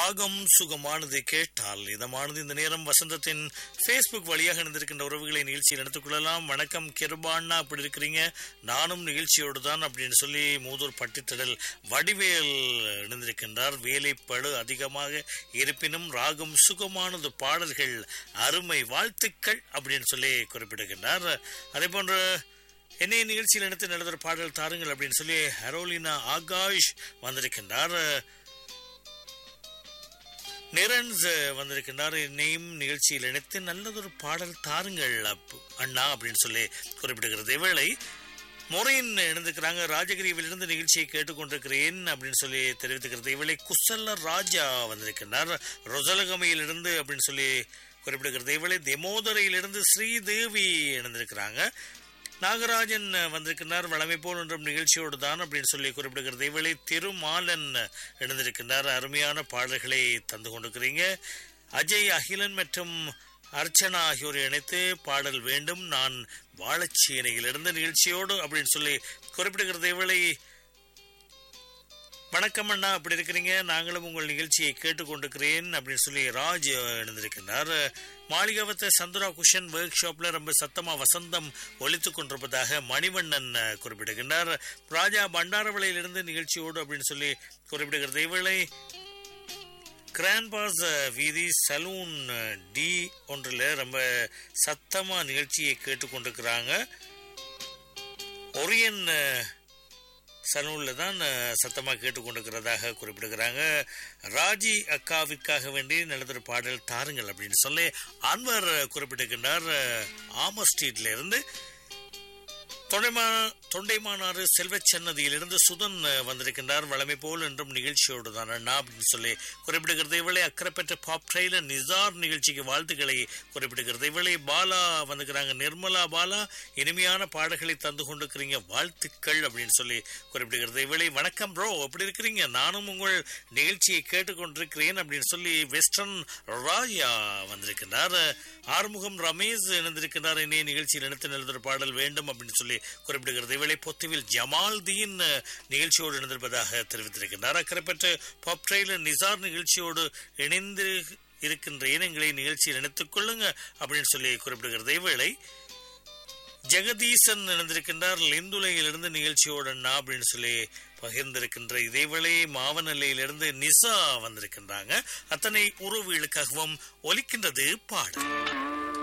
ராகம் சுகமானது கேட்டால் இதமானது இந்த நேரம் வசந்தத்தின் ஃபேஸ்புக் வழியாக இணைந்திருக்கின்ற உறவுகளை நிகழ்ச்சியில் எடுத்துக் கொள்ளலாம் வணக்கம் கிருபாண்ணா அப்படி இருக்கிறீங்க நானும் நிகழ்ச்சியோடு தான் அப்படின்னு சொல்லி மூதூர் பட்டித்தடல் வடிவேல் இணைந்திருக்கின்றார் வேலைப்பழு அதிகமாக இருப்பினும் ராகம் சுகமானது பாடல்கள் அருமை வாழ்த்துக்கள் அப்படின்னு சொல்லி குறிப்பிடுகின்றார் அதே போன்று என்னைய நிகழ்ச்சியில் எடுத்து நடந்த பாடல் தாருங்கள் அப்படின்னு சொல்லி ஹரோலினா ஆகாஷ் வந்திருக்கின்றார் நிரன்ஸ் வந்திருக்கின்றார் என்னையும் நிகழ்ச்சியில் இணைத்து நல்லதொரு பாடல் தாருங்கள் அப்பு- அண்ணா அப்படின்னு சொல்லி குறிப்பிடுகிறது இவளை முறையின் இணைந்திருக்கிறாங்க ராஜகிரியிலிருந்து நிகழ்ச்சியை கேட்டுக்கொண்டிருக்கிறேன் அப்படின்னு சொல்லி தெரிவித்துக்கிறது இவளை குசல்ல ராஜா வந்திருக்கின்றார் ரொசலகமையிலிருந்து அப்படின்னு சொல்லி குறிப்பிடுகிறது இவளை தெமோதரையிலிருந்து ஸ்ரீதேவி இணைந்திருக்கிறாங்க நாகராஜன் வந்திருக்கின்றார் வளமை போல் ஒன்றும் நிகழ்ச்சியோடு தான் அப்படின்னு சொல்லி குறிப்பிடுகிறது இவளை திருமாலன் இணைந்திருக்கின்றார் அருமையான பாடல்களை தந்து கொண்டிருக்கிறீங்க அஜய் அகிலன் மற்றும் அர்ச்சனா ஆகியோரை இணைத்து பாடல் வேண்டும் நான் வாழச்சீனையிலிருந்து நிகழ்ச்சியோடு அப்படின்னு சொல்லி குறிப்பிடுகிறது இவளை வணக்கம் அண்ணா அப்படி இருக்கிறீங்க நாங்களும் உங்கள் நிகழ்ச்சியை கேட்டுக்கொண்டிருக்கிறேன் அப்படின்னு சொல்லி ராஜ் எழுந்திருக்கின்றார் மாளிகாவத்த சந்துரா குஷன் ஒர்க் ஷாப்ல ரொம்ப சத்தமா வசந்தம் ஒலித்துக் கொண்டிருப்பதாக மணிவண்ணன் அஹ், குறிப்பிடுகின்றார் ராஜா பண்டாரவளையிலிருந்து நிகழ்ச்சியோடு அப்படின்னு சொல்லி குறிப்பிடுகிறது இவளை கிராண்ட்பாஸ் வீதி சலூன் அஹ், டி ஒன்றில் ரொம்ப சத்தமா நிகழ்ச்சியை கேட்டுக்கொண்டிருக்கிறாங்க ஒரியன் அஹ், சலூன்ல தான் அஹ், சத்தமா கேட்டுக்கொண்டிருக்கிறதாக குறிப்பிடுகிறாங்க ராஜி அக்காவிற்காக வேண்டி நல்லதொரு பாடல் தாருங்கள் அப்படின்னு சொல்லி அன்வர் குறிப்பிட்டிருக்கின்றார் அஹ், ஆமர் ஸ்ட்ரீட்ல இருந்து தொண்டைமா தொண்டைமானாறு செல்வச்சன்னதியிலிருந்து சுதன் அஹ், வந்திருக்கின்றார் வளமை போல் என்றும் நிகழ்ச்சியோடு தான் அண்ணா அப்படின்னு சொல்லி குறிப்பிடுகிறது இவளை அக்கறை பெற்ற பாப் ட்ரெயிலர் நிசார் நிகழ்ச்சிக்கு வாழ்த்துக்களை குறிப்பிடுகிறது இவளை பாலா வந்துக்கிறாங்க நிர்மலா பாலா இனிமையான பாடல்களை தந்து கொண்டிருக்கிறீங்க வாழ்த்துக்கள் அப்படின்னு சொல்லி குறிப்பிடுகிறது இவளை வணக்கம் ப்ரோ எப்படி இருக்கிறீங்க நானும் உங்கள் நிகழ்ச்சியை கேட்டுக்கொண்டிருக்கிறேன் அப்படின்னு சொல்லி வெஸ்டர்ன் ராயா வந்திருக்கின்றார் ஆறுமுகம் ரமேஷ் இணைந்திருக்கின்றார் இணைய நிகழ்ச்சியில் இணைத்து எழுதுகிற பாடல் வேண்டும் அப்படின்னு சொல்லி குறிப்பிடுகிறது இவளை பொத்துவில் ஜமால்தீன் அஹ், நிகழ்ச்சியோடு இணைந்திருப்பதாக தெரிவித்திருக்கின்றார் அக்கறை பெற்ற பாப் ட்ரெயிலர் நிசார் நிகழ்ச்சியோடு இணைந்து இருக்கின்ற இனங்களை நிகழ்ச்சியில் இணைத்துக் கொள்ளுங்க அப்படின்னு சொல்லி குறிப்பிடுகிறது இவளை ஜெகதீசன் இணைந்திருக்கின்றார் லிந்துலையிலிருந்து நிகழ்ச்சியோட அண்ணா அப்படின்னு சொல்லி பகிர்ந்திருக்கின்ற இதேவேளை மாவனல்லையிலிருந்து நிசா வந்திருக்கின்றாங்க அத்தனை உறவுகளுக்காகவும் ஒலிக்கின்றது பாடல்